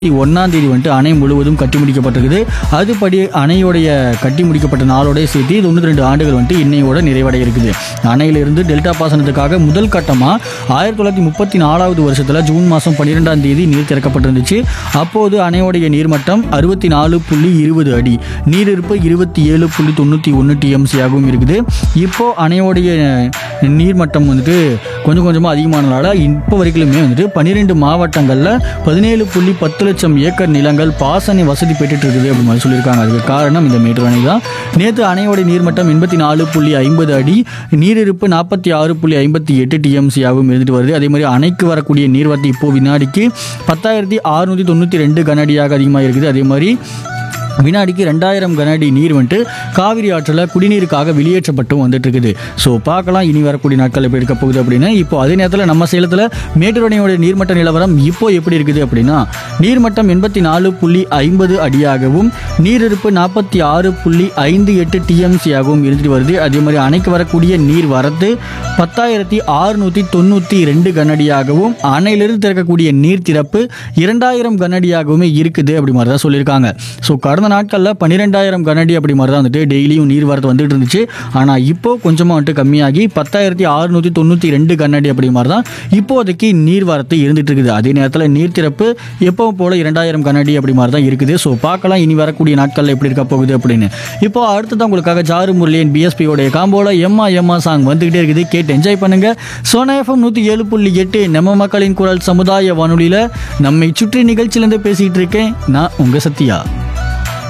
ஒன்றாம் தேதி வந்துட்டு அணை முழுவதும் கட்டி முடிக்கப்பட்டிருக்குது அதுபடி அணையோடைய கட்டி முடிக்கப்பட்ட நாளோட சேர்த்து தொண்ணூற்றி ரெண்டு ஆண்டுகள் வந்துட்டு இன்னையோட நிறைவடைய இருக்குது அணையிலிருந்து டெல்டா பாசனத்துக்காக முதல் கட்டமாக ஆயிரத்தி தொள்ளாயிரத்தி முப்பத்தி நாலாவது வருஷத்தில் ஜூன் மாதம் பன்னிரெண்டாம் தேதி நீர் திறக்கப்பட்டிருந்துச்சு அப்போது அணையோடைய நீர்மட்டம் அறுபத்தி நாலு புள்ளி இருபது அடி நீரிருப்பு இருபத்தி ஏழு புள்ளி தொண்ணூற்றி ஒன்று டிஎம்சியாகவும் இருக்குது இப்போ அணையோடைய நீர்மட்டம் வந்துட்டு கொஞ்சம் கொஞ்சமாக அதிகமானதால இப்போ வரைக்குமே வந்துட்டு பன்னிரெண்டு மாவட்டங்களில் பதினேழு புள்ளி பத்து லட்சம் ஏக்கர் நிலங்கள் பாசன வசதி பெற்றுட்டு இருக்குது அப்படின்னு மாதிரி சொல்லியிருக்காங்க அதுக்கு காரணம் இந்த மேட்டூர் அணை தான் நேற்று அணையோட நீர்மட்டம் எண்பத்தி நாலு புள்ளி ஐம்பது அடி நீரிருப்பு நாற்பத்தி ஆறு புள்ளி ஐம்பத்தி எட்டு டிஎம்சியாகவும் இருந்துட்டு வருது அதே மாதிரி அணைக்கு வரக்கூடிய நீர்வரத்து இப்போ வினாடிக்கு பத்தாயிரத்தி அறுநூற்றி தொண்ணூற்றி ரெண்டு கனஅடியாக அதிகமாக இருக்குது அதே மாதிரி வினாடிக்கு ரெண்டாயிரம் கனஅடி நீர் வந்துட்டு காவிரி ஆற்றில் குடிநீருக்காக வெளியேற்றப்பட்டும் வந்துட்டு இருக்குது ஸோ பார்க்கலாம் இனி வரக்கூடிய நாட்கள் எப்படி இருக்க போகுது அப்படின்னு இப்போ அதே நேரத்தில் நம்ம சேலத்தில் மேட்டூர் அணையோட நீர்மட்ட நிலவரம் இப்போ எப்படி இருக்குது அப்படின்னா நீர்மட்டம் எண்பத்தி நாலு புள்ளி ஐம்பது அடியாகவும் நீரிருப்பு நாற்பத்தி ஆறு புள்ளி ஐந்து எட்டு டிஎம்சியாகவும் இருந்துட்டு வருது அதே மாதிரி அணைக்கு வரக்கூடிய நீர் வரத்து பத்தாயிரத்தி அறுநூற்றி தொண்ணூற்றி ரெண்டு கனஅடியாகவும் அணையிலிருந்து திறக்கக்கூடிய நீர் திறப்பு இரண்டாயிரம் கனஅடியாகவுமே இருக்குது அப்படி மாதிரி தான் சொல்லியிருக்காங்க ஸோ கடந்த நாட்களில் பன்னிரெண்டாயிரம் கனஅடி அப்படி மாதிரி தான் வந்துட்டு டெய்லியும் நீர் வரத்து வந்துட்டு இருந்துச்சு ஆனால் இப்போ கொஞ்சமாக வந்துட்டு கம்மியாகி பத்தாயிரத்தி அறுநூற்றி தொண்ணூற்றி ரெண்டு கனஅடி அப்படி மாதிரி தான் இப்போதைக்கு நீர் வரத்து இருந்துட்டு இருக்குது அதே நேரத்தில் நீர் திறப்பு எப்பவும் போல இரண்டாயிரம் கனஅடி அப்படி மாதிரி தான் இருக்குது ஸோ பார்க்கலாம் இனி வரக்கூடிய நாட்களில் எப்படி இருக்க போகுது அப்படின்னு இப்போ அடுத்ததான் உங்களுக்காக ஜாரு முரளியன் பிஎஸ்பியோடைய காம்போல எம்மா எம்மா சாங் வந்துகிட்டே இருக்குது கேட்டு என்ஜாய் பண்ணுங்க சோனா எஃப்எம் நூற்றி ஏழு புள்ளி எட்டு நம்ம மக்களின் குரல் சமுதாய வானொலியில் நம்மை சுற்றி நிகழ்ச்சியிலேருந்து பேசிகிட்டு இருக்கேன் நான் உங்கள் சத்யா